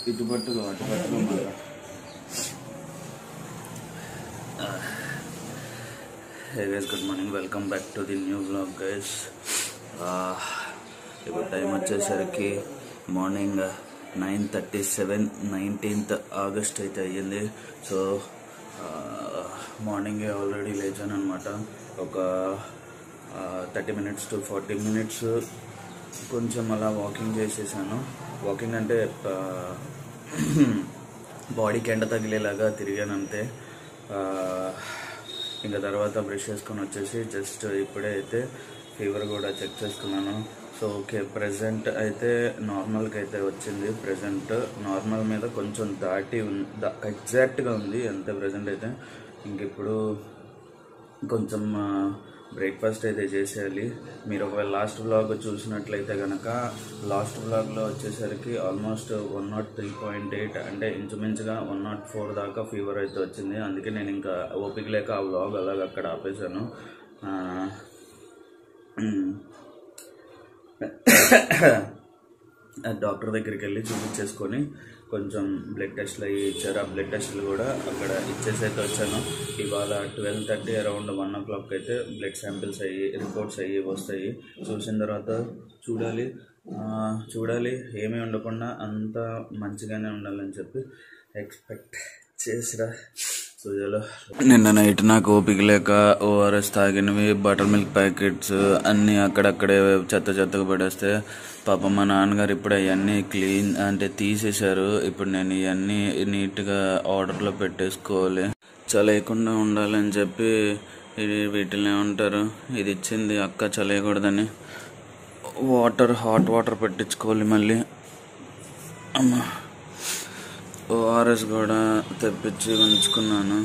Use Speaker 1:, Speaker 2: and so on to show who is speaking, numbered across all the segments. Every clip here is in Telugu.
Speaker 1: ఇటు పట్టుకో అటు పట్టుకో మళ్ళా hey guys good morning welcome back to the new blog guys ఇప్పుడు టైం వచ్చేసరికి morning nine thirty seven nineteenth August అయితే అయ్యింది సో మార్నింగే ఆల్రెడీ లేచాను అనమాట ఒక thirty minutes to forty minutes కొంచెం అలా వాకింగ్ చేసేసాను వాకింగ్ అంటే బాడీకి ఎండ తగిలేలాగా తిరిగాను అంతే ఆ, ఇంకా తర్వాత బ్రష్ చేసుకొని వచ్చేసి జస్ట్ ఇప్పుడే అయితే ఫీవర్ కూడా చెక్ చేసుకున్నాను సో ఓకే ప్రజెంట్ అయితే నార్మల్కి అయితే వచ్చింది ప్రజెంట్ నార్మల్ మీద కొంచెం దాటి ఎగ్జాక్ట్గా ఉంది అంతే ప్రజెంట్ అయితే ఇంక ఇప్పుడు కొంచెం బ్రేక్ఫాస్ట్ అయితే చేసేయాలి మీరు ఒకవేళ లాస్ట్ బ్లాగ్ చూసినట్లయితే కనుక లాస్ట్ బ్లాగ్లో వచ్చేసరికి almost one nought three point eight అంటే ఇంచుమించుగా వన్ నాట్ ఫోర్ దాకా ఫీవర్ అయితే వచ్చింది అందుకే నేను ఇంకా ఓపిక లేక ఆ బ్లాగ్ అలాగ అక్కడ ఆపేశాను ఆ, ఆ డాక్టర్ దగ్గరికి వెళ్ళి చూపించేసుకొని కొంచెం బ్లడ్ టెస్ట్లు అయ్యి ఇచ్చారు ఆ బ్లడ్ టెస్ట్లు కూడా అక్కడ ఇచ్చేసి అయితే వచ్చాను ఇవాళ twelve thirty around one o'clock అయితే బ్లడ్ శాంపిల్స్ అయ్యి రిపోర్ట్స్ అయ్యి వస్తాయి చూసిన తర్వాత చూడాలి ఆ, చూడాలి ఏమీ ఉండకుండా అంతా మంచిగానే ఉండాలని చెప్పి ఎక్స్పెక్ట్ చేసిరా సూజలో నిన్న నైట్ నాకు ఓపిక లేక ఓఆర్ఎస్ తాగినవి బటర్ మిల్క్ ప్యాకెట్స్ అన్నీ అక్కడక్కడే చెత్త చెత్తగా పడేస్తే పాపం మా నాన్నగారు ఇప్పుడు అవన్నీ క్లీన్ అంటే తీసేశారు ఇప్పుడు నేను ఇవన్నీ నీట్గా ఆర్డర్లో పెట్టేసుకోవాలి చలేయకుండా ఉండాలని చెప్పి ఇది వీటిని ఏమంటారు ఇది ఇచ్చింది అక్క చలేయకూడదని వాటర్ హాట్ వాటర్ పెట్టించుకోవాలి మళ్ళీ అమ్మా ఓఆర్ఎస్ కూడా తెప్పించి ఉంచుకున్నాను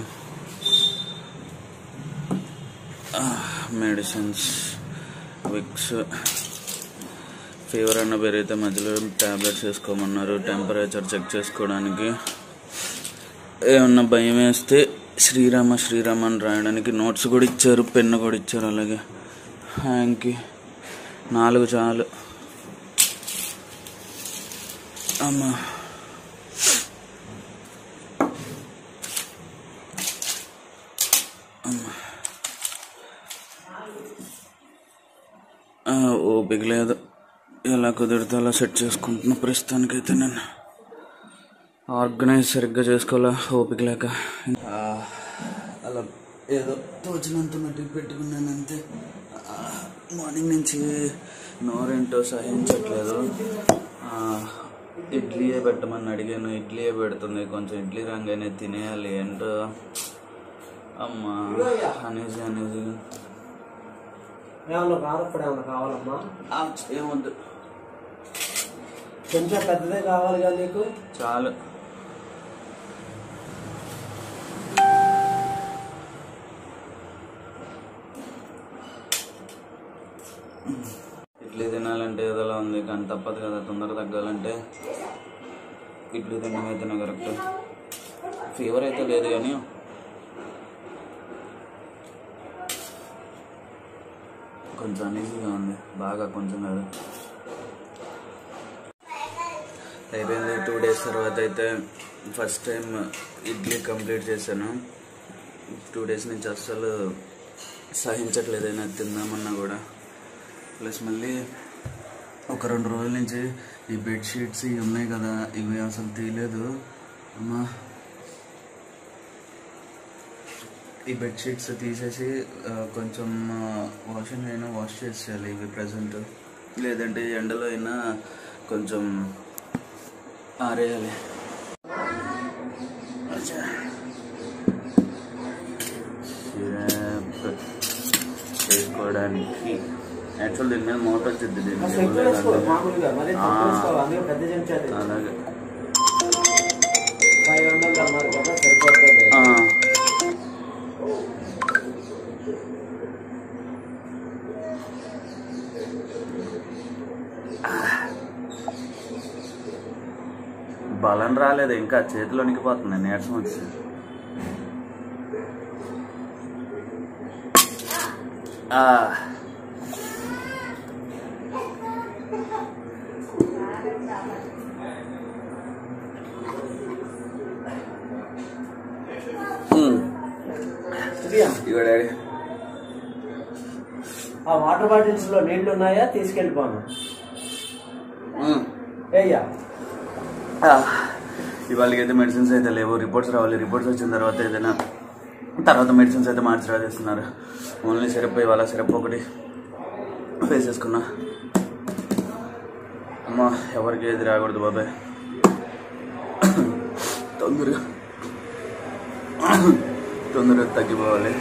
Speaker 1: మెడిసిన్స్ విక్స్ ఫీవర్ అన్న పెరిగితే మధ్యలో ట్యాబ్లెట్స్ వేసుకోమన్నారు టెంపరేచర్ చెక్ చేసుకోవడానికి ఏమన్నా భయం వేస్తే శ్రీరామ శ్రీరామ అని రాయడానికి నోట్స్ కూడా ఇచ్చారు పెన్ను కూడా ఇచ్చారు అలాగే హ్యాంగ్కి నాలుగు చాలు అమ్మా ఆ, ఓపిక లేదు ఎలా కుదిరితే అలా సెట్ చేసుకుంటున్నా ప్రస్తుతానికైతే నేను ఆర్గనైజ్ సరిగ్గా చేసుకోవాలా ఓపిక లేక ఆ, అలా ఏదో తోచినంత మట్టికి పెట్టుకున్నాను అంతే ఆ, మార్నింగ్ నుంచి నోరేంటో సహించట్లేదు ఆ, ఇడ్లీయే పెట్టమని అడిగాను ఇడ్లీయే పెడుతుంది కొంచెం ఇడ్లీ రంగానే తినేయాలి ఏంటో అమ్మా అనేసి అనేసి
Speaker 2: ఏమన్నా కారప్పడు ఏమన్నా కావాలమ్మా
Speaker 1: ఆ, ఏమొద్దు
Speaker 2: కొంచెం పెద్దదే కావాలి కదా నీకు
Speaker 1: చాలు ఇడ్లీ తినాలంటే ఏదోలా ఉంది కానీ తప్పదు కదా తొందర తగ్గాలంటే ఇడ్లీ తినడం అయితేనే కరెక్ట్ ఫీవర్ అయితే లేదు కానీ కొంచెం అనీజీగా ఉంది బాగా కొంచెం కాదు అయిపోయింది టూ డేస్ తర్వాత అయితే ఫస్ట్ టైం ఇడ్లీ కంప్లీట్ చేశాను టూ డేస్ నుంచి అస్సలు సహించట్లేదు అయినా తిందామన్నా కూడా ప్లస్ మళ్ళీ ఒక రెండు రోజుల నుంచి ఈ బెడ్షీట్స్ ఇవి ఉన్నాయి కదా ఇవి అసలు తీయలేదు అమ్మా ఈ బెడ్షీట్స్ తీసేసి ఆ, కొంచెం వాషింగ్ అయినా వాష్ చేసేయాలి ఇవి ప్రజెంట్ లేదంటే ఎండలో అయినా కొంచెం ఆరేయాలి అచ్చా. షేప్ వేసుకోవడానికి యాక్చువల్ దీని మీద మోటార్ వచ్చింది దీనికి
Speaker 2: అసలు ఎక్కువ వేసుకో మామూలుగా మరి
Speaker 1: ఆ,
Speaker 2: తక్కువ వేసుకోవాలి అందుకే పెద్ద చెంచాది
Speaker 1: అలాగే
Speaker 2: ఫైవ్ వందలు అన్నారు కదా సరిపోతుంది
Speaker 1: ఆ. బలం రాలేదు ఇంకా చేతిలో నిండిపోతుంది నీరసం వచ్చి ఆ.
Speaker 2: ఇదియా.
Speaker 1: ఇగో డాడీ
Speaker 2: ఆ వాటర్ బాటిల్స్ లో నీళ్లు ఉన్నాయా తీసుకెళ్ళిపోను
Speaker 1: ఉమ్.
Speaker 2: ఏయ్యా
Speaker 1: ఇవాళకి అయితే మెడిసిన్స్ అయితే లేవు రిపోర్ట్స్ రావాలి రిపోర్ట్స్ వచ్చిన తర్వాత ఏదైనా తర్వాత మెడిసిన్స్ అయితే మార్చి రాజేస్తున్నారు ఓన్లీ సిరప్ ఇవాళ సిరప్ ఒకటి వేసేసుకున్నా అమ్మా ఎవరికి ఏది రాకూడదు బాబాయ్ తొందరగా తొందరగా తగ్గిపోవాలి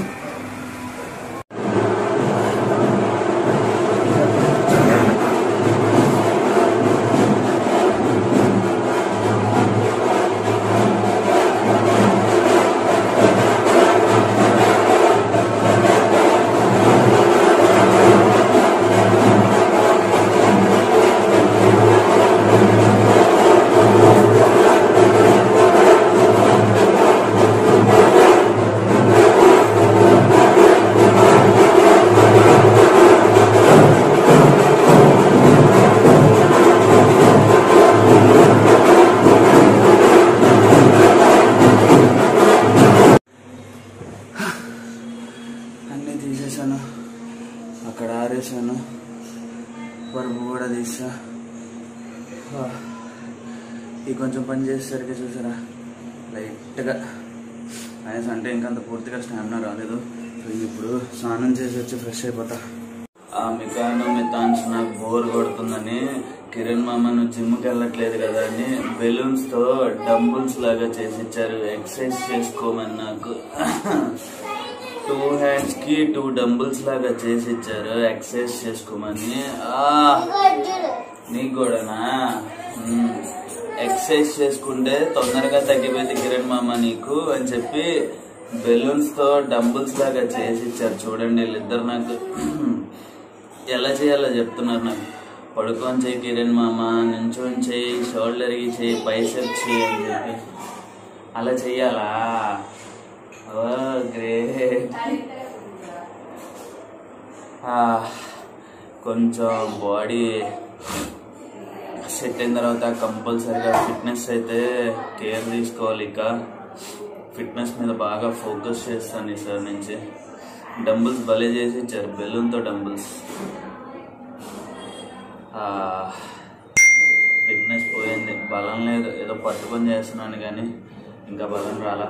Speaker 1: అన్నీ తీసేసాను అక్కడ ఆరేసాను పరుపు కూడా తీసా ఆ, ఈ కొంచెం పని చేసేసరికి చూసారా లైట్గా అనేసి అంటే ఇంకంత పూర్తిగా స్టామినా రాలేదు సో ఇప్పుడు స్నానం చేసి వచ్చి ఫ్రెష్ అయిపోతా ఆ మికాను మితాన్స్ నాకు బోర్ కొడుతుందని కిరణ్ మామ నువ్వు జిమ్కి వెళ్ళట్లేదు కదా అని బెలూన్స్ తో డంబుల్స్ లాగా చేసి ఇచ్చారు ఎక్సర్సైజ్ చేసుకోమని నాకు టూ హ్యాండ్స్ కి టూ డంబుల్స్ లాగా చేసి ఇచ్చారు ఎక్సర్సైజ్ చేసుకోమని ఆ నీకు కూడానా మ్మ్. ఎక్సర్సైజ్ చేసుకుంటే తొందరగా తగ్గిపోయింది కిరణ్ మామ నీకు అని చెప్పి బెలూన్స్ తో డంబుల్స్ లాగా చేసి ఇచ్చారు చూడండి వీళ్ళిద్దరు నాకు ఎలా చేయాలో చెప్తున్నారు నాకు పడుకొని చేయి కిరణ్ మామ నించొని చేయి షోల్డర్ కి చేయి బైసెప్ చేయి అని చెప్పి అలా చెయ్యాలా ఓ గ్రేట్ కొంచెం బాడీ సెట్ అయిన తర్వాత కంపల్సరీగా ఫిట్నెస్ అయితే కేర్ తీసుకోవాలి ఇక ఫిట్నెస్ మీద బాగా ఫోకస్ చేస్తాను ఈసారి నుంచి డంబుల్స్ భలే చేసి ఇచ్చారు బెలూన్తో డంబుల్స్ ఫిట్నెస్ పోయింది బలం లేదు ఏదో పట్టుకొని చేస్తున్నాను కానీ ఇంకా బలం రాలా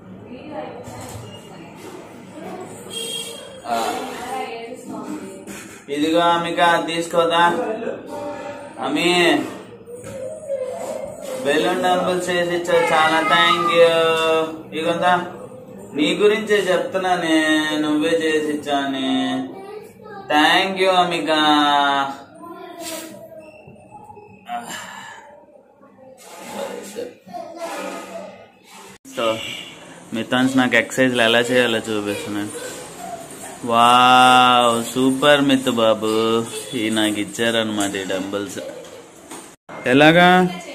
Speaker 1: ఆ, ఇదిగో అమిక తీసుకోదా అమి బెలూన్ డంబుల్స్ చేసి ఇచ్చావు చాలా థ్యాంక్ యూ ఇగోందా నీ గురించే చెప్తున్నానే నువ్వే చేసి ఇచ్చాని థ్యాంక్ యూ అమిక సో మిథాన్స్ నాకు ఎక్సర్సైజ్లు ఎలా చేయాలో చూపిస్తున్నాను వావ్ సూపర్ మిత్ బాబు ఈ నాకు ఇచ్చారనమాట ఈ డంబుల్స్ ఎలాగా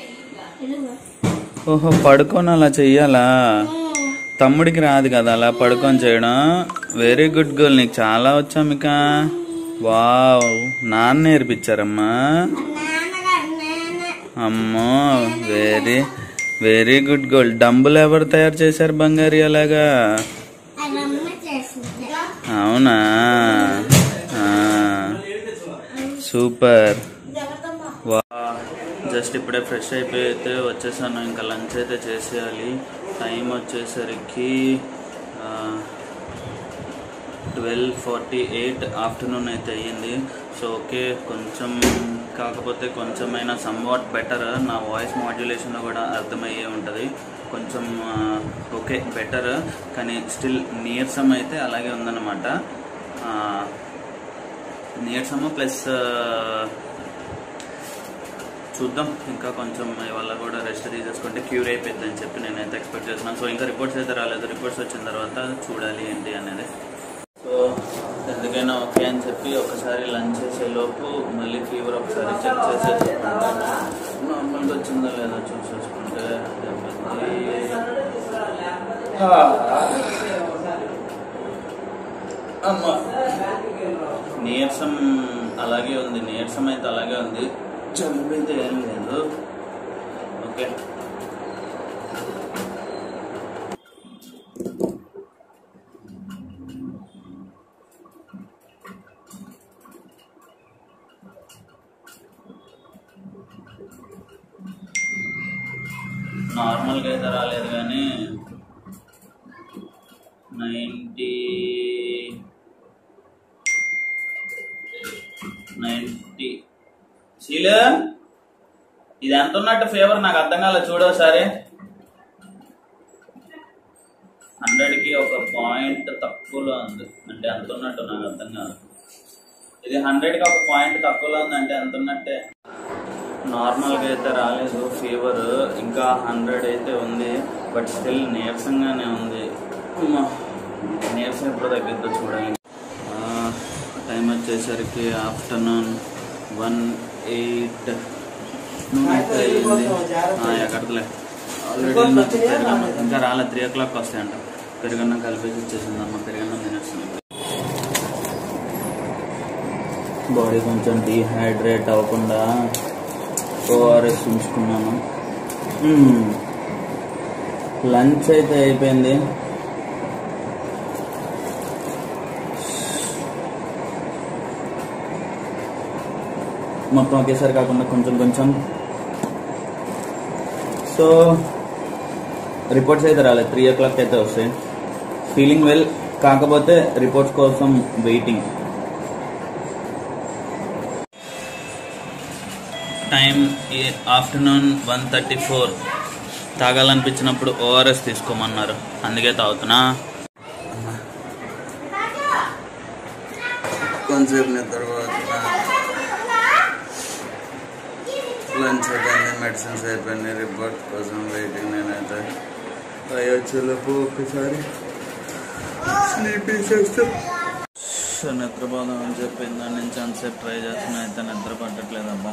Speaker 1: ఓహో పడుకొని అలా చెయ్యాలా తమ్ముడికి రాదు కదా అలా పడుకొని చేయడం వెరీ గుడ్ గర్ల్ నీకు చాలా వచ్చా మిక వావ్ నాన్న నేర్పించారమ్మా అమ్మో very very good girl dumbbell ఎవరు తయారు చేశారు బంగారి అలాగా అవునా ఆ, సూపర్ వా జస్ట్ ఇప్పుడే ఫ్రెష్ అయిపోయి అయితే వచ్చేసాను ఇంకా లంచ్ అయితే చేసేయాలి టైం వచ్చేసరికి ట్వెల్వ్ ఫార్టీ ఎయిట్ ఆఫ్టర్నూన్ అయితే అయ్యింది సో ఓకే కొంచెం కాకపోతే కొంచెమైనా సమ్వాట్ బెటర్ నా వాయిస్ మాడ్యులేషన్ కూడా అర్థమయ్యే ఉంటుంది కొంచెం ఆ, ఓకే బెటర్ కానీ స్టిల్ నీరసం అయితే అలాగే ఉందన్నమాట ఆ, నీరసము ప్లస్ చూద్దాం ఇంకా కొంచెం ఇవాళ కూడా రెస్ట్ తీసేసుకుంటే క్యూర్ అయిపోద్ది అని చెప్పి నేనైతే ఎక్స్పెక్ట్ చేస్తున్నాను సో ఇంకా రిపోర్ట్స్ అయితే రాలేదు రిపోర్ట్స్ వచ్చిన తర్వాత చూడాలి ఏంటి అనేది సో ఎందుకైనా ఓకే అని చెప్పి ఒకసారి లంచ్ చేసే లోపు మళ్ళీ ఫీవర్ ఒకసారి చెక్ చేసేసుకుంటే నార్మల్గా వచ్చిందో లేదో చూసేసుకుంటే అమ్మా నీరసం అలాగే ఉంది నీరసం అయితే అలాగే ఉంది జలుబు అయితే ఏం లేదు ఓకే నార్మల్గా అయితే రాలేదు కానీ నైంటీ నైంటీ శీలు ఇది ఎంత ఉన్నట్టు ఫేవర్ నాకు అర్థం కాలేదు చూడోసారి హండ్రెడ్కి ఒక పాయింట్ తక్కువలో ఉంది అంటే ఎంత ఉన్నట్టు నాకు అర్థం కాదు ఇది హండ్రెడ్కి ఒక పాయింట్ తక్కువలో ఉంది అంటే ఎంత ఉన్నట్టే నార్మల్గా అయితే రాలేదు ఫీవర్ ఇంకా హండ్రెడ్ అయితే ఉంది బట్ స్టిల్ నీరసంగానే ఉంది అమ్మా, నీరసం ఎప్పుడు తగ్గిద్దో చూడాలి టైం వచ్చేసరికి ఆఫ్టర్నూన్ వన్ ఎయిట్ ఎక్కడలే ఆల్రెడీ ఇంకా రాలే త్రీ ఓ క్లాక్ వస్తాయంట పెరుగన్నం కలిపేసి వచ్చేసింది అమ్మ పెరుగన్నం తినేస్తుంది బాడీ కొంచెం డీహైడ్రేట్ అవ్వకుండా ఓఆర్ఎస్ ఉంచుకున్నాను లంచ్ అయితే అయిపోయింది మొత్తం ఒకేసారి కాకుండా కొంచెం కొంచెం సో రిపోర్ట్స్ అయితే రాలేదు త్రీ ఓ క్లాక్ అయితే వస్తాయి ఫీలింగ్ వెల్ కాకపోతే రిపోర్ట్స్ కోసం waiting time afternoon one thirty four తాగాలనిపించినప్పుడు ఓఆర్ఎస్ తీసుకోమన్నారు అందుకే తాగుతున్నా కొంతసేపు నిద్ర లంచ్ అయిపోయింది మెడిసిన్స్ అయిపోయింది రిపోర్ట్ కోసం వెయిటింగ్ నేనైతే వచ్చేలోపు ఒక్కసారి స్లీప్ చేస్తే నిద్రపోదాం అని చెప్పి దాని నుంచి అంతసేపు ట్రై చేస్తున్నా అయితే నిద్ర పట్టట్లేదబ్బా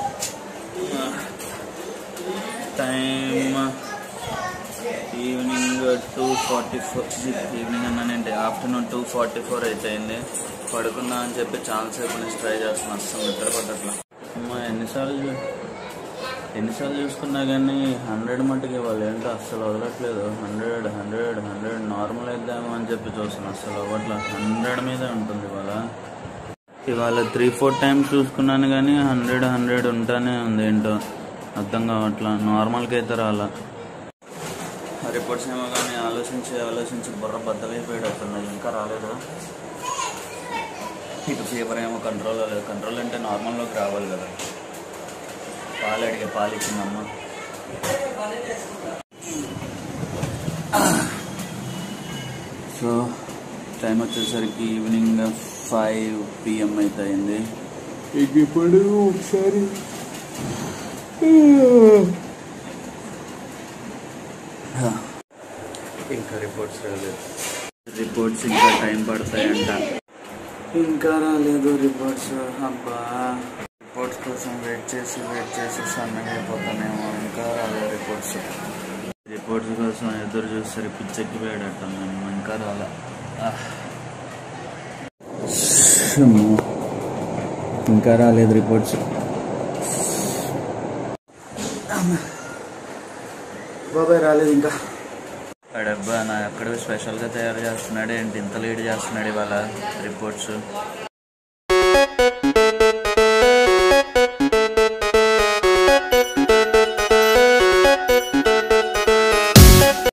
Speaker 1: time evening two forty four evening అన్నానంటే ఆఫ్టర్నూన్ టూ ఫార్టీ ఫోర్ అయితే అయింది పడుకుందా అని చెప్పి చాలాసేపు నుంచి ట్రై చేస్తున్నా అసలు నిద్ర పట్టట్లా అమ్మా ఎన్నిసార్లు చూ- ఎన్నిసార్లు చూసుకున్నా కానీ హండ్రెడ్ మట్టుకి వాళ్ళు ఏంటో అస్సలు వదలట్లేదు హండ్రెడ్ హండ్రెడ్ హండ్రెడ్ నార్మల్ అయిద్దామో అని చెప్పి చూస్తున్నా అసలు అవ్వట్లా హండ్రెడ్ మీదే ఉంటుంది ఇవాళ ఇవాళ త్రీ ఫోర్ టైమ్స్ చూసుకున్నాను కానీ హండ్రెడ్ హండ్రెడ్ ఉంటానే ఉంది ఏంటో అర్థం కావట్లా నార్మల్కి అయితే రాలా రిపోర్ట్స్ ఏమో కానీ ఆలోచించి ఆలోచించి బుర్ర బద్దలైపోయాడు అసలు ఇంకా రాలేదు ఇటు ఫీవర్ ఏమో కంట్రోల్ లేదు కంట్రోల్ అంటే నార్మల్లోకి రావాలి కదా పాలు అడిగే పాలు ఇచ్చిందమ్మ సో టైం వచ్చేసరికి ఈవినింగ్ ఫైవ్ పిఎం అయితే అయింది ఇంక ఇప్పుడు ఒకసారి ఇంకా రిపోర్ట్స్ రాలేదు రిపోర్ట్స్ ఇంకా టైం పడతాయంట ఇంకా రాలేదు రిపోర్ట్స్ అబ్బా రిపోర్ట్స్ కోసం వెయిట్ చేసి వెయిట్ చేసి సన్నగా అయిపోతానేమో ఇంకా రాలేదు రిపోర్ట్స్ రిపోర్ట్స్ కోసం ఎదురు చూస్తే పిచ్చెక్కిపోయాడట మేము ఇంకా రాలే ఆహ్. అమ్మో. ఇంకా రాలేదు రిపోర్ట్స్ బాబాయ్ రాలేదు ఇంకా అడబ్బా నా ఎక్కడ స్పెషల్గా తయారు చేస్తున్నాడు ఏంటి ఇంత లేట్ చేస్తున్నాడు ఇవాళ రిపోర్ట్స్